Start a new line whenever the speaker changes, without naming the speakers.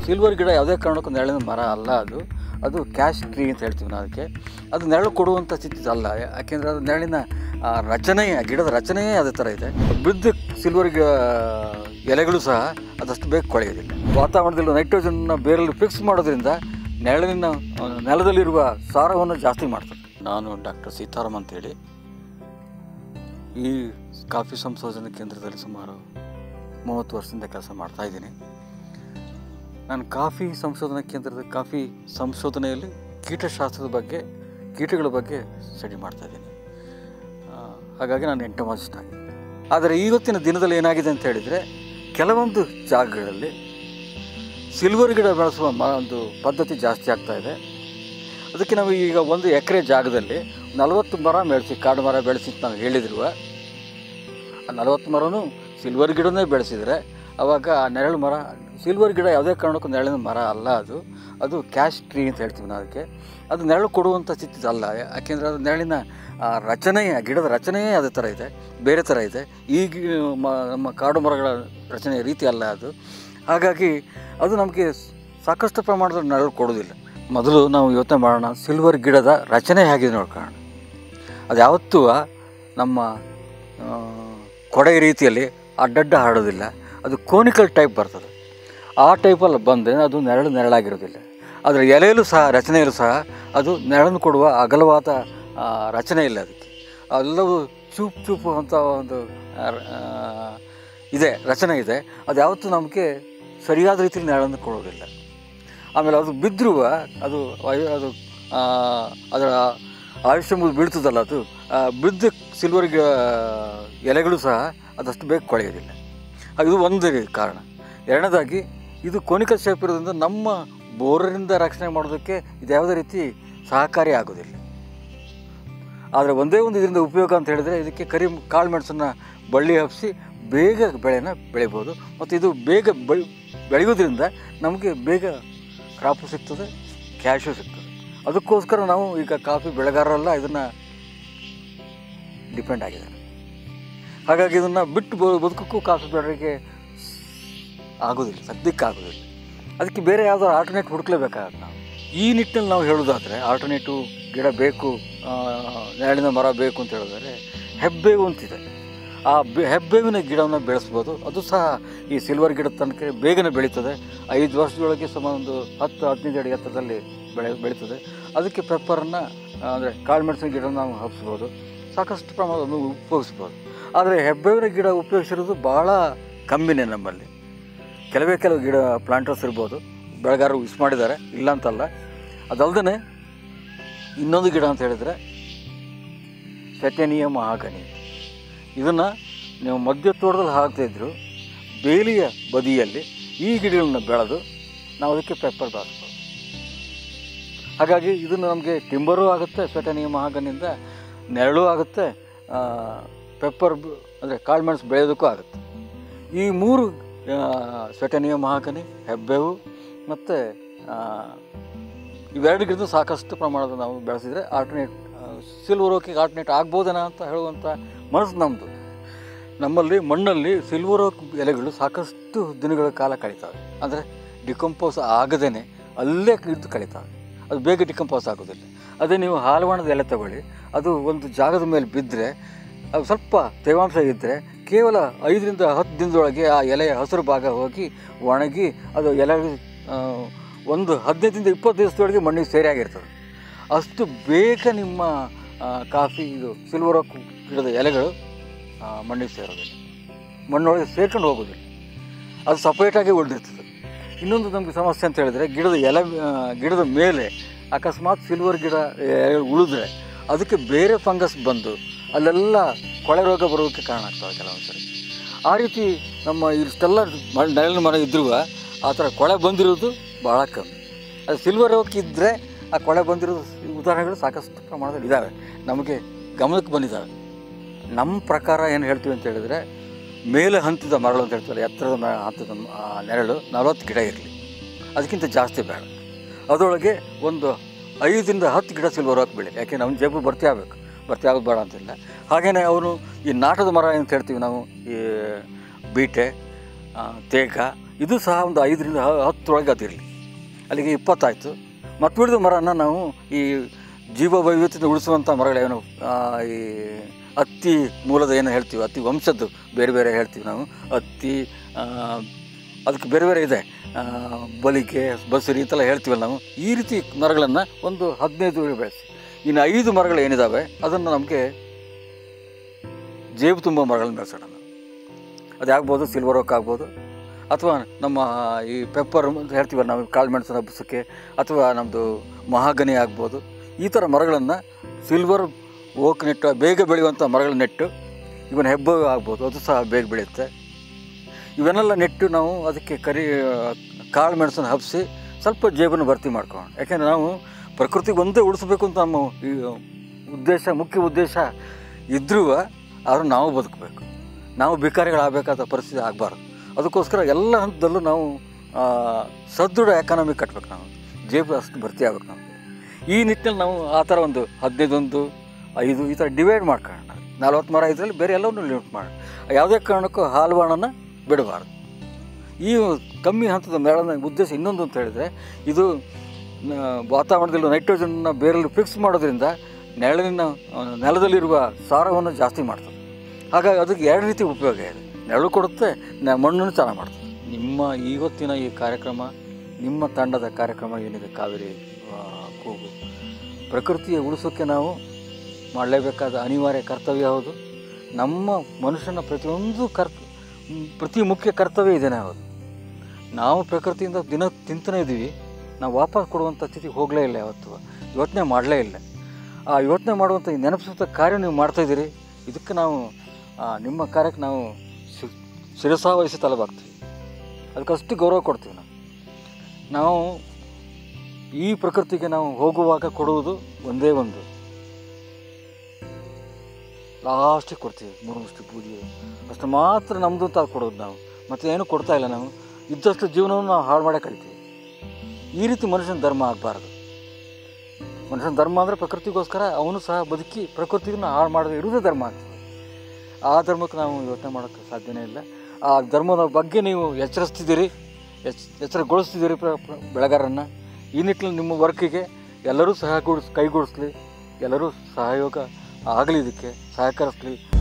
silver ಗಿಡ ಯಾವುದೇ ಕಾರಣಕ್ಕೂ ನೆರಳಿನ ಮರ ಅಲ್ಲ ಅದು ಅದು ಕ್ಯಾಶ್ ಟ್ರೀ ಅಂತ ಹೇಳ್ತೀವಿ ನಾವು ಅದಕ್ಕೆ ಅದು ನೆರಳು ಕೊಡುವಂಥ ಸ್ಥಿತಿ ಅಲ್ಲ ಯಾಕೆಂದರೆ ಅದು ನೆರಳಿನ ಆ, ರಚನೆಯೇ ಗಿಡದ ರಚನೆಯೇ ಅದೇ ಥರ ಇದೆ ಬಿದ್ದ ಸಿಲ್ವರ್ ಗಿಡ ಎಲೆಗಳು ಸಹ ಅದಷ್ಟು ಬೇಗ ಕೊಳೆಯೋದಿಲ್ಲ ವಾತಾವರಣದಲ್ಲಿ ನೈಟ್ರೋಜನ್ನ ಬೇರಲ್ಲಿ ಫಿಕ್ಸ್ ಮಾಡೋದ್ರಿಂದ ನೆರಳಿನ ಆ, ನೆಲದಲ್ಲಿರುವ ಸಾರವನ್ನು ಜಾಸ್ತಿ ಮಾಡ್ತದೆ ನಾನು ಡಾಕ್ಟರ್ ಸೀತಾರಾಮ್ ಅಂತೇಳಿ ಈ ಕಾಫಿ ಸಂಶೋಧನಾ ಕೇಂದ್ರದಲ್ಲಿ ಸುಮಾರು ಮೂವತ್ತು ವರ್ಷದಿಂದ ಕೆಲಸ ಮಾಡ್ತಾ ಇದ್ದೀನಿ ನಾನು ಕಾಫಿ ಸಂಶೋಧನಾ ಕೇಂದ್ರದ ಕಾಫಿ ಸಂಶೋಧನೆಯಲ್ಲಿ ಕೀಟಶಾಸ್ತ್ರದ ಬಗ್ಗೆ ಕೀಟಗಳ ಬಗ್ಗೆ ಸ್ಟಡಿ ಮಾಡ್ತಾ ಇದ್ದೀನಿ ಆ, ಹಾಗಾಗಿ ನಾನು ಎಂಟಮಾಜಿಸ್ಟ್ ಆಗಿ ಆದರೆ ಇವತ್ತಿನ ದಿನದಲ್ಲಿ ಏನಾಗಿದೆ ಅಂತ ಹೇಳಿದರೆ ಕೆಲವೊಂದು ಜಾಗಗಳಲ್ಲಿ ಸಿಲ್ವರ್ ಗಿಡ ಬೆಳೆಸುವ ಮ ಒಂದು ಪದ್ಧತಿ ಜಾಸ್ತಿ ಆಗ್ತಾ ಇದೆ ಅದಕ್ಕೆ ನಾವು ಈಗ ಒಂದು ಎಕರೆ ಜಾಗದಲ್ಲಿ ನಲವತ್ತು ಮರ ಬೆಳೆಸಿ ಕಾಡು ಮರ ಬೆಳೆಸಿ ಅಂತ ನಾವು ಹೇಳಿದ್ರು ಆ ನಲವತ್ತು ಮರನೂ ಸಿಲ್ವರ್ ಗಿಡನೇ ಬೆಳೆಸಿದರೆ ಆವಾಗ ಆ ನೆರಳು ಮರ ಸಿಲ್ವರ್ ಗಿಡ ಯಾವುದೇ ಕಾರಣಕ್ಕೂ ನೆರಳಿನ ಮರ ಅಲ್ಲ ಅದು ಅದು ಕ್ಯಾಶ್ ಟ್ರೀ ಅಂತ ಹೇಳ್ತೀವಿ ನಾವು ಅದಕ್ಕೆ ಅದು ನೆರಳು ಕೊಡುವಂಥ ಸ್ಥಿತಿ ಅಲ್ಲ ಯಾಕೆಂದರೆ ಅದು ನೆರಳಿನ ಆ, ರಚನೆಯೇ ಗಿಡದ ರಚನೆಯೇ ಅದೇ ಥರ ಇದೆ ಬೇರೆ ಥರ ಇದೆ ಈಗ ಮ ನಮ್ಮ ಕಾಡು ಮರಗಳ ರಚನೆಯ ರೀತಿ ಅಲ್ಲ ಅದು ಹಾಗಾಗಿ ಅದು ನಮಗೆ ಸಾಕಷ್ಟು ಪ್ರಮಾಣದ ನೆರಳು ಕೊಡೋದಿಲ್ಲ ಮೊದಲು ನಾವು ಯೋಚನೆ ಮಾಡೋಣ ಸಿಲ್ವರ್ ಗಿಡದ ರಚನೆ ಹೇಗಿದೆ ನೋಡ್ಕೊಳ್ಳೋಣ ಅದು ಯಾವತ್ತೂ ನಮ್ಮ ಆ, ಕೊಡೆ ರೀತಿಯಲ್ಲಿ ಅಡ್ಡಡ್ಡ ಹಾಡೋದಿಲ್ಲ ಅದು ಕೋನಿಕಲ್ ಟೈಪ್ ಬರ್ತದೆ ಆ ಟೈಪಲ್ಲಿ ಬಂದರೆ ಅದು ನೆರಳು ನೆರಳಾಗಿರೋದಿಲ್ಲ ಅದರ ಎಲೆಯಲ್ಲೂ ಸಹ ರಚನೆಯಲ್ಲೂ ಸಹ ಅದು ನೆರಳನ್ನು ಕೊಡುವ ಅಗಲವಾದ ಆ, ರಚನೆ ಇಲ್ಲ ಅದಕ್ಕೆ ಎಲ್ಲವೂ ಚೂಪ್ ಚೂಪು ಅಂತ ಒಂದು ಆ, ಆ, ಇದೆ ರಚನೆ ಇದೆ ಅದು ಯಾವತ್ತೂ ನಮಗೆ ಸರಿಯಾದ ರೀತಿಯಲ್ಲಿ ನೆರಳನ್ನು ಕೊಡೋದಿಲ್ಲ ಆಮೇಲೆ ಅದು ಬಿದ್ದರೂ ಅದು ವೈ- ಅದು ಆ, ಅದರ ಆಯುಷ್ಯ ಮುಗಿದು ಬೀಳ್ತದಲ್ಲ ಅದು ಆ, ಬಿದ್ದ ಸಿಲ್ವರ್ ಗಿ ಎಲೆಗಳು ಸಹ ಅದಷ್ಟು ಬೇಗ ಕೊಳೆಯೋದಿಲ್ಲ ಇದು ಒಂದು ಕಾರಣ ಎರಡನೇದಾಗಿ ಇದು ಕೋನಿಕಲ್ ಶೇಪ್ ಇರೋದ್ರಿಂದ ನಮ್ಮ ಬೋರರಿಂದ ರಕ್ಷಣೆ ಮಾಡೋದಕ್ಕೆ ಇದು ಯಾವುದೇ ರೀತಿ ಸಹಕಾರಿ ಆಗೋದಿಲ್ಲ ಆದರೆ ಒಂದೇ ಒಂದು ಇದರಿಂದ ಉಪಯೋಗ ಅಂತ ಹೇಳಿದರೆ ಇದಕ್ಕೆ ಕರಿ ಕಾಳು ಮೆಣಸನ್ನು ಬಳ್ಳಿ ಹಬ್ಬಿಸಿ ಬೇಗ ಬೆಳೆನ ಬೆಳಿಬೋದು ಮತ್ತು ಇದು ಬೇಗ ಬೆಳೆ ಬೆಳೆಯೋದ್ರಿಂದ ನಮಗೆ ಬೇಗ ಕ್ರಾಪು ಸಿಗ್ತದೆ ಕ್ಯಾಶು ಸಿಗ್ತದೆ ಅದಕ್ಕೋಸ್ಕರ ನಾವು ಈಗ ಕಾಫಿ ಬೆಳೆಗಾರರೆಲ್ಲ ಇದನ್ನು ಡಿಪೆಂಡ್ ಆಗಿದ್ದಾರೆ ಹಾಗಾಗಿ ಇದನ್ನು ಬಿಟ್ಟು ಬ- ಬದುಕಕ್ಕೂ ಕಾಫಿ ಬೆಳೆಯೋರಿಗೆ ಆಗೋದಿಲ್ಲ ಸದ್ಯಕ್ಕೆ ಆಗೋದಿಲ್ಲ ಅದಕ್ಕೆ ಬೇರೆ ಯಾವ್ದಾದ್ರು ಆಲ್ಟರ್ನೇಟ್ ಹುಡುಕ್ಲೇಬೇಕಾಗತ್ತೆ ನಾವು ಈ ನಿಟ್ಟಿನಲ್ಲಿ ನಾವು ಹೇಳೋದಾದರೆ ಆಲ್ಟರ್ನೇಟಿವ್ ಗಿಡ ಬೇಕು ಆ, ನೆರಳಿನ ಮರ ಬೇಕು ಅಂತ ಹೇಳಿದ್ರೆ ಹೆಬ್ಬೇವು ಅಂತಿದೆ ಆ ಬೆ ಹೆಬ್ಬೇವಿನ ಗಿಡವನ್ನು ಬೆಳೆಸ್ಬೋದು ಅದು ಸಹ ಈ ಸಿಲ್ವರ್ ಗಿಡದ ತನಕ ಬೇಗನೆ ಬೆಳೀತದೆ ಐದು ವರ್ಷದೊಳಗೆ ಸುಮಾರು ಒಂದು ಹತ್ತು ಹದಿನೈದು ಅಡಿ ಎತ್ತರದಲ್ಲಿ ಬೆಳೆ ಬೆಳೀತದೆ ಅದಕ್ಕೆ ಪೆಪ್ಪರನ್ನು ಅಂದರೆ ಕಾಳು ಮೆಣಸಿನ ಗಿಡ ನಾವು ಹಬ್ಸ್ಬೋದು ಸಾಕಷ್ಟು ಪ್ರಮಾಣವನ್ನು ಉಪಯೋಗಿಸ್ಬೋದು ಆದರೆ ಹೆಬ್ಬೇವಿನ ಗಿಡ ಉಪಯೋಗಿಸಿರೋದು ಭಾಳ ಕಮ್ಮಿನೇ ನಮ್ಮಲ್ಲಿ ಕೆಲವೇ ಕೆಲವು ಗಿಡ ಪ್ಲಾಂಟರ್ಸ್ ಇರ್ಬೋದು ಬೆಳೆಗಾರರು ಯೂಸ್ ಮಾಡಿದ್ದಾರೆ ಇಲ್ಲ ಅಂತಲ್ಲ ಅದಲ್ಲದೆ ಇನ್ನೊಂದು ಗಿಡ ಅಂತ ಹೇಳಿದರೆ ಸೆಟೆನಿಯ ಮಹಾಗನಿ ಇದನ್ನು ನೀವು ಮಧ್ಯ ತೋಟದಲ್ಲಿ ಹಾಕ್ತಾಯಿದ್ರು ಬೇಲಿಯ ಬದಿಯಲ್ಲಿ ಈ ಗಿಡಗಳನ್ನ ಬೆಳೆದು ನಾವು ಅದಕ್ಕೆ ಪೆಪ್ಪರ್ ಬೆಳೆಸ್ಬೋದು ಹಾಗಾಗಿ ಇದನ್ನು ನಮಗೆ ಟಿಂಬರೂ ಆಗುತ್ತೆ ಸೆಟೆನಿಯ ಮಹಾಗನಿಂದ ನೆರಳು ಆಗುತ್ತೆ ಪೆಪ್ಪರ್ ಅಂದರೆ ಕಾಳುಮೆಣಸು ಬೆಳೆಯೋದಕ್ಕೂ ಆಗುತ್ತೆ ಈ ಮೂರು ಸೆಟೆನಿಯ ಮಹಾಗನಿ ಹೆಬ್ಬೇವು ಮತ್ತು ಇವೆರಡು ಗಿಡದ ಸಾಕಷ್ಟು ಪ್ರಮಾಣದ ನಾವು ಬೆಳೆಸಿದರೆ ಆಲ್ಟರ್ನೇಟ್ ಸಿಲ್ವರ್ ಓಕಿಗೆ ಆಲ್ಟರ್ನೇಟ್ ಆಗ್ಬೋದೇನೋ ಅಂತ ಹೇಳುವಂಥ ಮನಸ್ಸು ನಮ್ಮದು ನಮ್ಮಲ್ಲಿ ಮಣ್ಣಲ್ಲಿ ಸಿಲ್ವರ್ ಓಕ್ ಎಲೆಗಳು ಸಾಕಷ್ಟು ದಿನಗಳ ಕಾಲ ಕಳೀತವೆ ಅಂದರೆ ಡಿಕಂಪೋಸ್ ಆಗದೇ ಅಲ್ಲೇ ಇದ್ದು ಕಳೀತವೆ ಅದು ಬೇಗ ಡಿಕಂಪೋಸ್ ಆಗೋದಿಲ್ಲ ಅದೇ ನೀವು ಹಾಲುವಾಣದ ಎಲೆ ತಗೊಳ್ಳಿ ಅದು ಒಂದು ಜಾಗದ ಮೇಲೆ ಬಿದ್ದರೆ ಅದು ಸ್ವಲ್ಪ ತೇವಾಂಶ ಇದ್ದರೆ ಕೇವಲ ಐದರಿಂದ ಹತ್ತು ದಿನದೊಳಗೆ ಆ ಎಲೆಯ ಹಸಿರು ಭಾಗ ಹೋಗಿ ಒಣಗಿ ಅದು ಎಲೆ ಆ, ಒಂದು ಹದಿನೈದರಿಂದ ಇಪ್ಪತ್ತು ದಿವಸದೊಳಗೆ ಮಣ್ಣಿಗೆ ಸೇರಿಯಾಗಿರ್ತದೆ ಅಷ್ಟು ಬೇಗ ನಿಮ್ಮ ಆ, ಕಾಫಿ ಇದು ಸಿಲ್ವರ್ ಓಕ್ ಗಿಡದ ಎಲೆಗಳು ಆ, ಮಣ್ಣಿಗೆ ಸೇರೋದಿಲ್ಲ ಮಣ್ಣೊಳಗೆ ಸೇರ್ಕೊಂಡು ಹೋಗೋದಿಲ್ಲ ಅದು ಸಪ್ರೇಟಾಗಿ ಉಳಿದಿರ್ತದೆ ಇನ್ನೊಂದು ನಮಗೆ ಸಮಸ್ಯೆ ಅಂತ ಹೇಳಿದರೆ ಗಿಡದ ಎಲೆ ಆ, ಗಿಡದ ಮೇಲೆ ಅಕಸ್ಮಾತ್ ಸಿಲ್ವರ್ ಗಿಡ ಎಲೆಗಳು ಉಳಿದ್ರೆ ಅದಕ್ಕೆ ಬೇರೆ ಫಂಗಸ್ ಬಂದು ಅಲ್ಲೆಲ್ಲ ಕೊಳೆ ರೋಗ ಬರೋದಕ್ಕೆ ಕಾರಣ ಆಗ್ತವೆ ಕೆಲವೊಂದು ಸರಿ ಆ ರೀತಿ ನಮ್ಮ ಇಷ್ಟೆಲ್ಲ ಮ- ನೆರಳಿನ ಮರ ಇದ್ರೂ ಆ ಥರ ಕೊಳೆ ಬಂದಿರೋದು ಭಾಳ ಕಮ್ಮಿ ಅದು ಸಿಲ್ವರ್ ಓಕ್ ಇದ್ದರೆ ಆ ಕೊಳೆ ಬಂದಿರೋದು ಉದಾಹರಣೆಗಳು ಸಾಕಷ್ಟು ಪ್ರಮಾಣದಲ್ಲಿ ಇದ್ದಾವೆ ನಮಗೆ ಗಮನಕ್ಕೆ ಬಂದಿದ್ದಾವೆ ನಮ್ಮ ಪ್ರಕಾರ ಏನು ಹೇಳ್ತೀವಿ ಅಂತ ಹೇಳಿದರೆ ಮೇಲೆ ಹಂತದ ಮರಳು ಅಂತ ಹೇಳ್ತಾರೆ ಎತ್ತರದ ಮ ಹಂತದ ಮ- ಆ ನೆರಳು ನಲವತ್ತು ಗಿಡ ಇರಲಿ ಅದಕ್ಕಿಂತ ಜಾಸ್ತಿ ಬೇಡ ಅದರೊಳಗೆ ಒಂದು ಐದರಿಂದ ಹತ್ತು ಗಿಡ ಸಿಲ್ವರ್ ಓಕ್ ಬೆಳಿ ಯಾಕೆ ನಮ್ಮ ಜೇಬು ಭರ್ತಿ ಆಗಬೇಕು ಭರ್ತಿ ಆಗೋದು ಬೇಡ ಅಂತಿಲ್ಲ ಹಾಗೆಯೇ ಅವನು ಈ ನಾಟದ ಮರ ಅಂತ ಹೇಳ್ತೀವಿ ನಾವು ಈ ಬೀಟೆ ಆ, ತೇಗ ಇದು ಸಹ ಒಂದು ಐದರಿಂದ ಹ- ಹತ್ತರೊಳಗೆ ಅದಿರಲಿ ಅಲ್ಲಿಗೆ ಇಪ್ಪತ್ತಾಯಿತು ಮತ್ತು ಬಿಡಿದ ಮರನ ನಾವು ಈ ಜೀವ ವೈವಿಧ್ಯತೆ ಉಳಿಸುವಂಥ ಮರಗಳೇನು ಆ, ಈ ಹತ್ತಿ ಮೂಲದ ಏನು ಹೇಳ್ತೀವಿ ಹತ್ತಿ ವಂಶದ್ದು ಬೇರೆ ಬೇರೆ ಹೇಳ್ತೀವಿ ನಾವು ಹತ್ತಿ ಆ, ಅದಕ್ಕೆ ಬೇರೆ ಬೇರೆ ಇದೆ ಆ, ಬಲಿಗೆ ಬಸುರಿ ಅಂತೆಲ್ಲ ಹೇಳ್ತೀವಲ್ಲ ನಾವು ಈ ರೀತಿ ಮರಗಳನ್ನು ಒಂದು ಹದಿನೈದು ಬೆಳೆಸಿ ಇನ್ನು ಐದು ಮರಗಳು ಏನಿದ್ದಾವೆ ಅದನ್ನು ನಮಗೆ ಜೇಬು ತುಂಬ ಮರಗಳನ್ನು ಬೆಳೆಸೋಣ ನಾವು ಅದು ಆಗ್ಬೋದು ಸಿಲ್ವರ್ ಓಕ್ ಆಗ್ಬೋದು ಅಥವಾ ನಮ್ಮ ಈ ಪೆಪ್ಪರ್ ಅಂತ ಹೇಳ್ತೀವಲ್ಲ ನಾವು ಕಾಳು ಮೆಣಸಿನ ಹಬ್ಬಸಕ್ಕೆ ಅಥವಾ ನಮ್ಮದು ಮಹಾಗನಿ ಆಗ್ಬೋದು ಈ ಥರ ಮರಗಳನ್ನು ಸಿಲ್ವರ್ ಓಕ್ ನೆಟ್ಟು ಬೇಗ ಬೆಳೆಯುವಂಥ ಮರಗಳು ನೆಟ್ಟು ಇವನ್ ಹೆಬ್ಬ ಆಗ್ಬೋದು ಅದು ಸಹ ಬೇಗ ಬೆಳೆಯುತ್ತೆ ಇವನ್ನೆಲ್ಲ ನೆಟ್ಟು ನಾವು ಅದಕ್ಕೆ ಕರಿ ಕಾಳು ಮೆಣಸನ್ನು ಹಬ್ಬಿಸಿ ಸ್ವಲ್ಪ ಜೇಬನ್ನು ಭರ್ತಿ ಮಾಡ್ಕೊಳ್ಳೋಣ ಯಾಕೆಂದರೆ ನಾವು ಪ್ರಕೃತಿಗೆ ಒಂದೇ ಉಳಿಸ್ಬೇಕು ಅಂತ ನಮ್ಮ ಈ ಉದ್ದೇಶ ಮುಖ್ಯ ಉದ್ದೇಶ ಇದ್ರೂ ಆದರೂ ನಾವು ಬದುಕಬೇಕು ನಾವು ಭಿಕಾರಿಗಳಾಗಬೇಕಾದ ಪರಿಸ್ಥಿತಿ ಆಗಬಾರ್ದು ಅದಕ್ಕೋಸ್ಕರ ಎಲ್ಲ ಹಂತದಲ್ಲೂ ನಾವು ಆ, ಸದೃಢ ಎಕಾನಮಿ ಕಟ್ಬೇಕು ನಾವು ಜೇಬು ಅಷ್ಟು ಭರ್ತಿ ಆಗ್ಬೇಕು ನಾವು ಈ ನಿಟ್ಟಿನಲ್ಲಿ ನಾವು ಆ ಥರ ಒಂದು ಹದಿನೈದೊಂದು ಐದು ಈ ಥರ ಡಿವೈಡ್ ಮಾಡ್ಕೊಳ್ಳೋಣ ನಲ್ವತ್ತು ಮರ ಇದರಲ್ಲಿ ಬೇರೆ ಎಲ್ಲವನ್ನೂ ಲಿಮಿಟ್ ಮಾಡೋಣ ಯಾವುದೇ ಕಾರಣಕ್ಕೂ ಹಾಲು ಬಾಣನ ಬಿಡಬಾರ್ದು ಈ ಕಮ್ಮಿ ಹಂತದ ಮೇಳನ ಉದ್ದೇಶ ಇನ್ನೊಂದು ಅಂತ ಹೇಳಿದರೆ ಇದು ನ- ವಾತಾವರಣದಲ್ಲಿ ನೈಟ್ರೋಜನ್ನ ಬೇರಲ್ಲಿ ಫಿಕ್ಸ್ ಮಾಡೋದ್ರಿಂದ ನೆರಳಿನ ಆ, ನೆಲದಲ್ಲಿರುವ ಸಾರವನ್ನು ಜಾಸ್ತಿ ಮಾಡ್ತದೆ ಹಾಗಾಗಿ ಅದಕ್ಕೆ ಎರಡು ರೀತಿ ಉಪಯೋಗ ಇದೆ ನೆರಳು ಕೊಡುತ್ತೆ ನ- ಮಣ್ಣನ್ನು ಚೆನ್ನಾಗಿ ಮಾಡ್ತದೆ ನಿಮ್ಮ ಇವತ್ತಿನ ಈ ಕಾರ್ಯಕ್ರಮ ನಿಮ್ಮ ತಂಡದ ಕಾರ್ಯಕ್ರಮ ಏನಿದೆ ಕಾವೇರಿ ಆ, ಕೂಗು ಪ್ರಕೃತಿಯ ಉಳಿಸೋಕ್ಕೆ ನಾವು ಮಾಡಲೇಬೇಕಾದ ಅನಿವಾರ್ಯ ಕರ್ತವ್ಯ ಹೌದು ನಮ್ಮ ಮನುಷ್ಯನ ಪ್ರತಿಯೊಂದು ಕರ್ ಪ್ರತಿ ಮುಖ್ಯ ಕರ್ತವ್ಯ ಇದೇನೆ ಹೌದು ನಾವು ಪ್ರಕೃತಿಯಿಂದ ದಿನ ತಿಂತಾನೆ ಇದ್ದೀವಿ ನಾವು ವಾಪಸ್ ಕೊಡುವಂಥ ಸ್ಥಿತಿಗೆ ಹೋಗಲೇ ಇಲ್ಲ ಯಾವತ್ತು ಯೋಚನೆ ಮಾಡಲೇ ಇಲ್ಲ ಆ ಯೋಚನೆ ಮಾಡುವಂಥ ಈ ನೆನಪಿಸುವಂಥ ಕಾರ್ಯ ನೀವು ಮಾಡ್ತಾಯಿದ್ದೀರಿ ಇದಕ್ಕೆ ನಾವು ಆ, ನಿಮ್ಮ ಕಾರ್ಯಕ್ಕೆ ನಾವು ಶಿ- ಶಿರಸಾವಹಿಸಿ ತಲೆಬಾಗ್ತೀವಿ ಅದಕ್ಕಷ್ಟು ಗೌರವ ಕೊಡ್ತೀವಿ ನಾವು ನಾವು ಈ ಪ್ರಕೃತಿಗೆ ನಾವು ಹೋಗುವಾಗ ಕೊಡುವುದು ಒಂದೇ ಒಂದು ಲಾಸ್ಟಿಗೆ ಕೊಡ್ತೀವಿ ಮೂರು ಮುಷ್ಟಿ ಪೂಜೆ ಅಷ್ಟು ಮಾತ್ರ ನಮ್ಮದು ಅಂತ ಕೊಡೋದು ನಾವು ಮತ್ತೆ ಏನು ಕೊಡ್ತಾ ಇಲ್ಲ ನಾವು ಇದ್ದಷ್ಟು ಜೀವನವನ್ನು ನಾವು ಹಾಳು ಮಾಡೇ ಕಳಿತೀವಿ ಈ ರೀತಿ ಮನುಷ್ಯನ ಧರ್ಮ ಆಗಬಾರ್ದು ಮನುಷ್ಯನ ಧರ್ಮ ಅಂದರೆ ಪ್ರಕೃತಿಗೋಸ್ಕರ ಅವನು ಸಹ ಬದುಕಿ ಪ್ರಕೃತಿಯನ್ನು ಹಾಳು ಮಾಡದೆ ಇರುವುದೇ ಧರ್ಮ ಆಗ್ತದೆ ಆ ಧರ್ಮಕ್ಕೆ ನಾವು ಯೋಚನೆ ಮಾಡೋಕ್ಕೆ ಸಾಧ್ಯನೇ ಇಲ್ಲ ಆ ಧರ್ಮದ ಬಗ್ಗೆ ನೀವು ಎಚ್ಚರಿಸ್ತಿದ್ದೀರಿ ಎಚ್ ಎಚ್ಚರಗೊಳಿಸ್ತಿದ್ದೀರಿ ಪ್ರ ಪ್ರ- ಬೆಳೆಗಾರರನ್ನು ಈ ನಿಟ್ಟಿನಲ್ಲಿ ನಿಮ್ಮ ವರ್ಕಿಗೆ ಎಲ್ಲರೂ ಸಹಗೂಡಿಸ್ ಕೈಗೂಡಿಸ್ಲಿ ಎಲ್ಲರೂ ಸಹಯೋಗ ಆಗಲಿ ಇದಕ್ಕೆ ಸಹಕರಿಸ್ಲಿ